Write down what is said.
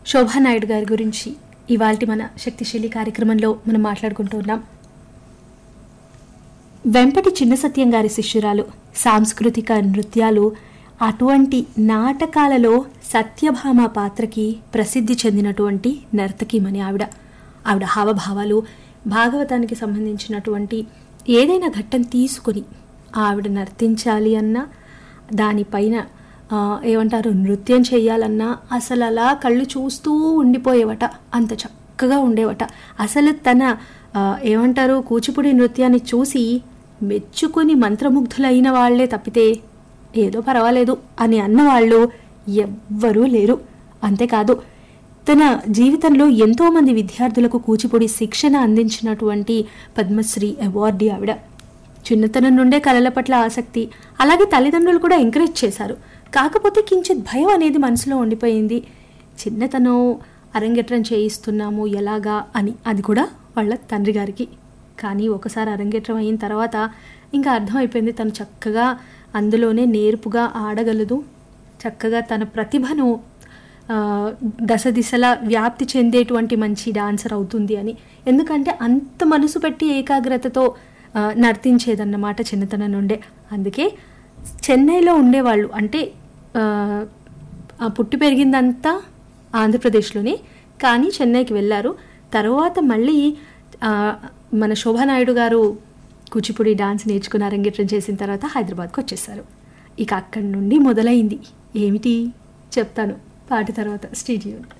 శోభానాయుడు గారి గురించి ఇవాల్టి మన శక్తిశీలి కార్యక్రమంలో మనం మాట్లాడుకుంటూ ఉన్నాం వెంపటి చిన్న సత్యం గారి శిష్యురాలు సాంస్కృతిక నృత్యాలు అటువంటి నాటకాలలో సత్యభామ పాత్రకి ప్రసిద్ధి చెందినటువంటి నర్తకిమని ఆవిడ ఆవిడ హావభావాలు భాగవతానికి సంబంధించినటువంటి ఏదైనా ఘట్టం తీసుకుని ఆవిడ నర్తించాలి అన్నా దానిపైన ఆ, ఏమంటారు నృత్యం చేయాలన్నా అసలు అలా కళ్ళు చూస్తూ ఉండిపోయేవట అంత చక్కగా ఉండేవట అసలు తన ఆ, ఏమంటారు కూచిపూడి నృత్యాన్ని చూసి మెచ్చుకుని మంత్రముగ్ధులైన వాళ్లే తప్పితే ఏదో పర్వాలేదు అని అన్నవాళ్ళు ఎవ్వరూ లేరు అంతేకాదు తన జీవితంలో ఎంతో మంది విద్యార్థులకు కూచిపూడి శిక్షణ అందించినటువంటి పద్మశ్రీ అవార్డీ ఆవిడ చిన్నతనం నుండే కళల పట్ల ఆసక్తి అలాగే తల్లిదండ్రులు కూడా ఎంకరేజ్ చేశారు కాకపోతే కించిత్ భయం అనేది మనసులో ఉండిపోయింది చిన్నతనం అరంగేట్రం చేయిస్తున్నాము ఎలాగా అని అది కూడా వాళ్ళ తండ్రి గారికి కానీ ఒకసారి అరంగేట్రం అయిన తర్వాత ఇంకా అర్థమైపోయింది తను చక్కగా అందులోనే నేర్పుగా ఆడగలదు చక్కగా తన ప్రతిభను ఆ, దశ దిశలా వ్యాప్తి చెందేటువంటి మంచి డాన్సర్ అవుతుంది అని ఎందుకంటే అంత మనసు పెట్టి ఏకాగ్రతతో ఆ, నర్తించేదన్నమాట చిన్నతనం నుండే అందుకే చెన్నైలో ఉండేవాళ్ళు అంటే ఆ, ఆ పుట్టి పెరిగిందంతా ఆంధ్రప్రదేశ్లోనే కానీ చెన్నైకి వెళ్ళారు తర్వాత మళ్ళీ ఆ, మన శోభానాయుడు గారు కూచిపూడి డాన్స్ నేర్చుకుని అరంగేట్రం చేసిన తర్వాత హైదరాబాద్కి వచ్చేసారు ఇక అక్కడి నుండి మొదలైంది ఏమిటి చెప్తాను పాట తర్వాత స్టేడియో